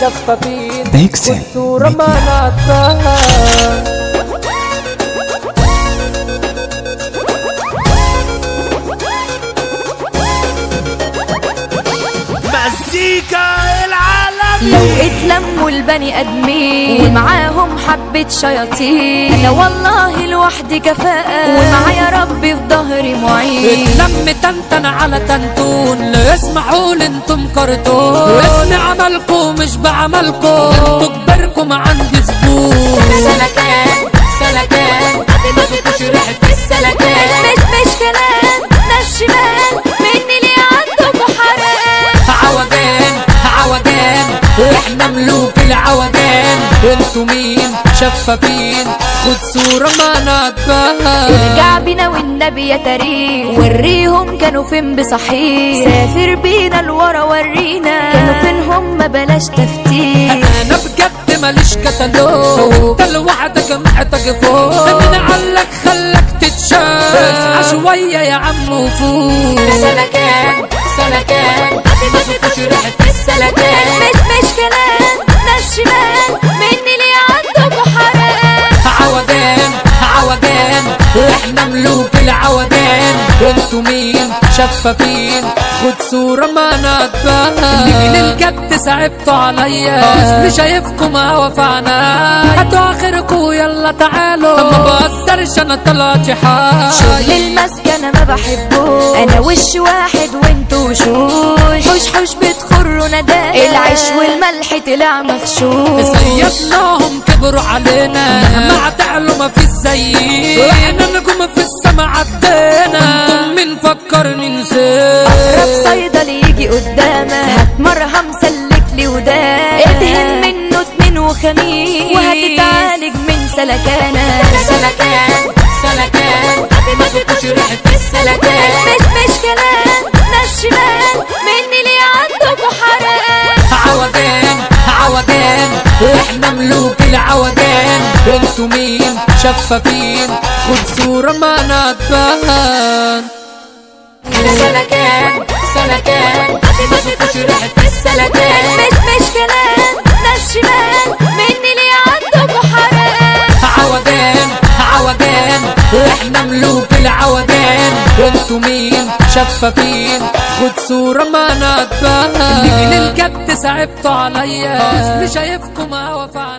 شفافين بيكسل والصورة ما ميديا. نعطاها مزيكا العالمي لو اتلموا البني ادمين ومعاهم حبة شياطين انا والله لوحدي كفاءة ومعايا ربي في ظهري معين اتلم تنتن على تنتون لا يسمحوا لي انتم كرتون اسمي عملكم مش بعملكم انتوا كبركم عندي زبون سلكان سلكان ما فيكوش ريحة السلكان مش مش كلام ناس شمال مني ليه عندكوا حرام عوجان عوجان احنا ملوك العوجان انتوا مين شفافين خد صورة ما نتباهى ارجع بينا والنبي يا تاريخ وريهم كانوا فين بصحيح سافر بينا لورا ورينا كانوا فين هم بلاش تفتيش انا بجد ماليش كتالوج انت لوحدك محتاج فوق من علك خلك تتشاف اسعى شوية يا عم وفوق سلكان سلكان ما فيكوش ريحة السلكان مش مش كلام ناس شمال مني ليه عندكوا حرام عوجان عوجان احنا ملوك العوجان انتوا مين شفافين خد صورة ما نتباهى من الجد صعبتوا عليا اصلي شايفكم هوا في عينيا هاتوا اخركوا يلا تعالوا ما بهزرش انا طلعت شغل حاجة المسكنة ما بحبوش انا وش واحد وانتوا وشوش حوش حوش بتخروا نداء العيش والملح طلع مغشوش سيبناهم كبروا علينا مهما هتعلوا ما في زيي احنا نجوم في السما عدينا انتم مين فكرني اقرب نسيت صيدلي يجي قدامك هات مرهم سلك لي وداك ادهن منه اتنين وخميس وهتتعالج من سلكانة سلكان سلكان ما فيكوش ريحة السلكان مش مش كلام ناس شمال مني ليه عندكوا حرام عوجان عوجان احنا ملوك العوجان انتوا مين شفافين خد صورة ما نتباهى سلكان سلكان ما فيكوش ريحة السلكان مش مش كلام ناس شمال مني ليه عندكوا حرام عوجان عوجان احنا ملوك العوجان انتوا مين شفافين خد صورة ما نتباهى من الجد صعبتوا عليا اصلي شايفكم هوا في